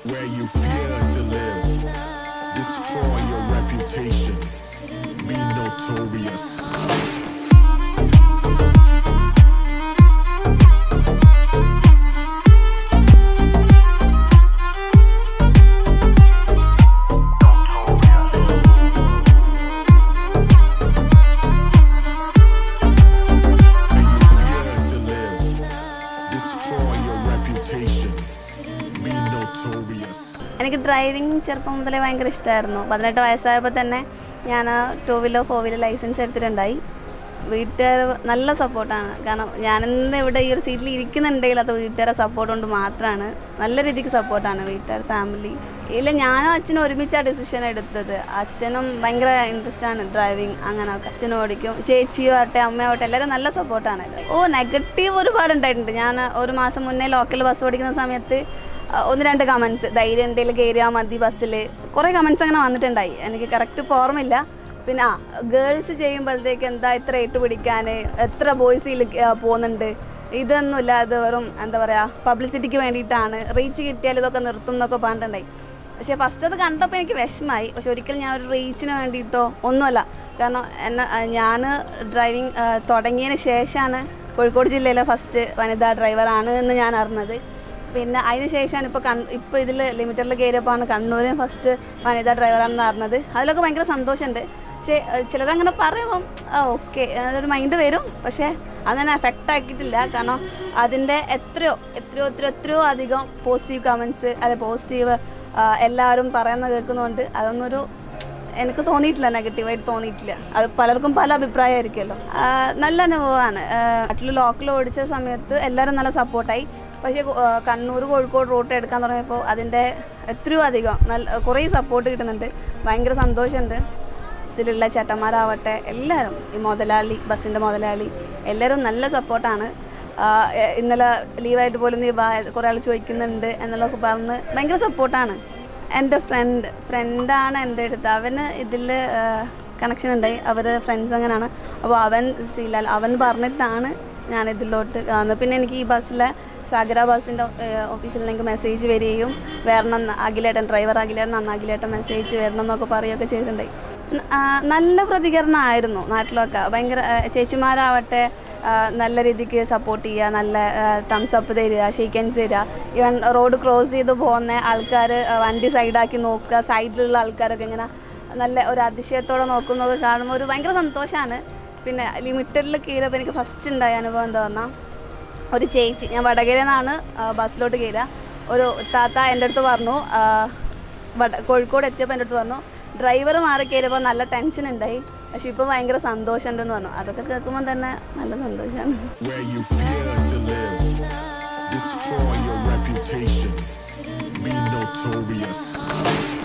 where you fear to live. Destroy your reputation. Be notorious. Where you fear to live. Destroy your reputation. Be notorious. എനിക്ക് driving ചെറുപ്പം മുതലേ ഭയങ്കര ഇഷ്ടമായിരുന്നു പതിനെട്ട് വയസ്സായപ്പോൾ തന്നെ ഞാൻ two wheeler four wheeler licence എടുത്തിട്ടുണ്ടായി വീട്ടുകാർ നല്ല സപ്പോർട്ടാണ് കാരണം ഞാനിന്ന് ഇവിടെ ഈ ഒരു സീറ്റിൽ ഇരിക്കുന്നുണ്ടെങ്കിൽ അത് വീട്ടുകാരെ സപ്പോർട്ട് കൊണ്ട് മാത്രമാണ് നല്ല രീതിക്ക് സപ്പോർട്ടാണ് വീട്ടുകാർ ഫാമിലി ഇല്ല ഞാനും അച്ഛനും ഒരുമിച്ച് ആ ഡിസിഷൻ എടുത്തത് അച്ഛനും ഭയങ്കര ഇൻട്രസ്റ്റ് ആണ് ഡ്രൈവിങ് അങ്ങനെയൊക്കെ അച്ഛനും ഓടിക്കും ചേച്ചിയും ആവട്ടെ അമ്മയാവട്ടെ എല്ലാവരും നല്ല സപ്പോർട്ടാണ് ഓ നെഗറ്റീവ് ഒരുപാട് ഉണ്ടായിട്ടുണ്ട് ഞാൻ ഒരു മാസം മുന്നേ ലോക്കൽ ബസ് ഓടിക്കുന്ന സമയത്ത് ആ, ഒന്ന് രണ്ട് കമൻസ് ധൈര്യം ഉണ്ടെങ്കിൽ കയറിയാൽ മതി ബസ്സിൽ കുറേ കമൻസ് അങ്ങനെ വന്നിട്ടുണ്ടായി എനിക്ക് കറക്റ്റ് ഇപ്പോൾ ഓർമ്മയില്ല പിന്നെ ആ ഗേൾസ് ചെയ്യുമ്പോഴത്തേക്ക് എന്താ ഇത്ര ഇട്ട് പിടിക്കാൻ എത്ര ബോയ്സ് ഇതിൽ പോകുന്നുണ്ട് ഇതൊന്നുമില്ല ഇത് വെറും എന്താ പറയുക പബ്ലിസിറ്റിക്ക് വേണ്ടിയിട്ടാണ് റീച്ച് കിട്ടിയാൽ ഇതൊക്കെ നിർത്തും എന്നൊക്കെ പറഞ്ഞിട്ടുണ്ടായി പക്ഷേ ഫസ്റ്റ് അത് കണ്ടപ്പോൾ എനിക്ക് വിഷമായി പക്ഷെ ഒരിക്കലും ഞാൻ ഒരു റീച്ചിന് വേണ്ടിയിട്ടോ ഒന്നുമല്ല കാരണം എന്നെ ഞാൻ ഡ്രൈവിംഗ് തുടങ്ങിയതിന് ശേഷമാണ് കോഴിക്കോട് ജില്ലയിലെ ഫസ്റ്റ് വനിതാ ഡ്രൈവറാണ് എന്ന് ഞാൻ അറിഞ്ഞത് പിന്നെ അതിന് ശേഷമാണ് ഇപ്പോൾ കൺ ഇപ്പോൾ ഇതിൽ ലിമിറ്റഡിൽ കയറിയപ്പോഴാണ് കണ്ണൂർ ഫസ്റ്റ് വനിതാ ഡ്രൈവറാണെന്ന് അറിഞ്ഞത് അതിലൊക്കെ ഭയങ്കര സന്തോഷമുണ്ട് പക്ഷേ ഏഹ്, ചിലരങ്ങനെ പറയുമ്പം ആ ഓക്കെ അതൊരു മൈൻഡ് വരും പക്ഷേ അങ്ങനെ എഫക്റ്റ് ആക്കിയിട്ടില്ല കാരണം അതിൻ്റെ എത്രയോ എത്രയോ എത്രയോ എത്രയോ അധികം പോസിറ്റീവ് കമൻസ് അല്ലെ പോസിറ്റീവ് എല്ലാവരും പറയുന്നത് കേൾക്കുന്നതുകൊണ്ട് അതൊന്നൊരു എനിക്ക് തോന്നിയിട്ടില്ല നെഗറ്റീവായിട്ട് തോന്നിയിട്ടില്ല അത് പലർക്കും പല അഭിപ്രായമായിരിക്കുമല്ലോ ആ, നല്ല അനുഭവമാണ് നാട്ടിൽ ലോക്കൽ ഓടിച്ച സമയത്ത് എല്ലാവരും നല്ല സപ്പോർട്ടായി പക്ഷേ ആ, കണ്ണൂർ കോഴിക്കോട് റൂട്ട് എടുക്കാൻ തുടങ്ങിയപ്പോൾ അതിൻ്റെ എത്രയോ അധികം നല്ല കുറേ സപ്പോർട്ട് കിട്ടുന്നുണ്ട് ഭയങ്കര സന്തോഷമുണ്ട് ബസ്സിലുള്ള ചേട്ടന്മാരാവട്ടെ എല്ലാവരും ഈ മുതലാളി ബസ്സിൻ്റെ മുതലാളി എല്ലാവരും നല്ല സപ്പോർട്ടാണ് ഇന്നലെ ലീവായിട്ട് പോലും നീ വാ കുറേ ആൾ ചോദിക്കുന്നുണ്ട് എന്നുള്ളതൊക്കെ പറഞ്ഞ് ഭയങ്കര സപ്പോർട്ടാണ് എൻ്റെ ഫ്രണ്ട് ഫ്രണ്ടാണ് എൻ്റെ അടുത്ത് അവന് ഇതിൽ കണക്ഷൻ ഉണ്ടായി അവർ ഫ്രണ്ട്സ് അങ്ങനെയാണ് അപ്പോൾ അവൻ ശ്രീലാൽ അവൻ പറഞ്ഞിട്ടാണ് ഞാൻ ഇതിലോട്ട് വന്നത് പിന്നെ എനിക്ക് ഈ ബസ്സിലെ സാഗര ബസ്സിൻ്റെ ഓഫീഷ്യൽ എനിക്ക് മെസ്സേജ് വരികയും വരണം എന്ന് അഖിലേട്ടൻ ഡ്രൈവർ അഖിലേട്ടൻ അന്ന് അഖിലേട്ടൻ മെസ്സേജ് വരണം എന്നൊക്കെ പറയുകയൊക്കെ ചെയ്തിട്ടുണ്ടായി ന- ആ, നല്ല പ്രതികരണമായിരുന്നു നാട്ടിലൊക്കെ ഭയങ്കര ആ, ചേച്ചിമാരാവട്ടെ ആ, നല്ല രീതിക്ക് സപ്പോർട്ട് ചെയ്യുക നല്ല തംസ് അപ്പ് തരിക ഷെയ്ക്കൻസ് തരിക ഈവൻ റോഡ് ക്രോസ് ചെയ്ത് പോകുന്ന ആൾക്കാർ വണ്ടി സൈഡാക്കി നോക്കുക സൈഡിലുള്ള ആൾക്കാരൊക്കെ ഇങ്ങനെ നല്ല ഒരു അതിശയത്തോടെ നോക്കുന്നതൊക്കെ കാണുമ്പോൾ ഒരു ഭയങ്കര സന്തോഷമാണ് പിന്നെ ലിമിറ്റഡിൽ കയറിയപ്പോൾ എനിക്ക് ഫസ്റ്റ് ഉണ്ടായ അനുഭവം എന്താ പറഞ്ഞാൽ ഒരു ചേച്ചി ഞാൻ വടകരയിൽ നിന്നാണ് ബസ്സിലോട്ട് കയറുക ഒരു താത്ത എൻ്റെ അടുത്ത് പറഞ്ഞു ആ, വട കോഴിക്കോട് എത്തിയപ്പോൾ എൻ്റെ അടുത്ത് പറഞ്ഞു ഡ്രൈവർ മാറി കയറിയപ്പോൾ നല്ല ടെൻഷൻ ഉണ്ടായി പക്ഷെ ഇപ്പോൾ ഭയങ്കര സന്തോഷമുണ്ടെന്ന് പറഞ്ഞു അതൊക്കെ കേൾക്കുമ്പോൾ തന്നെ നല്ല സന്തോഷമാണ് Where you fear to live. Destroy your reputation. Be notorious.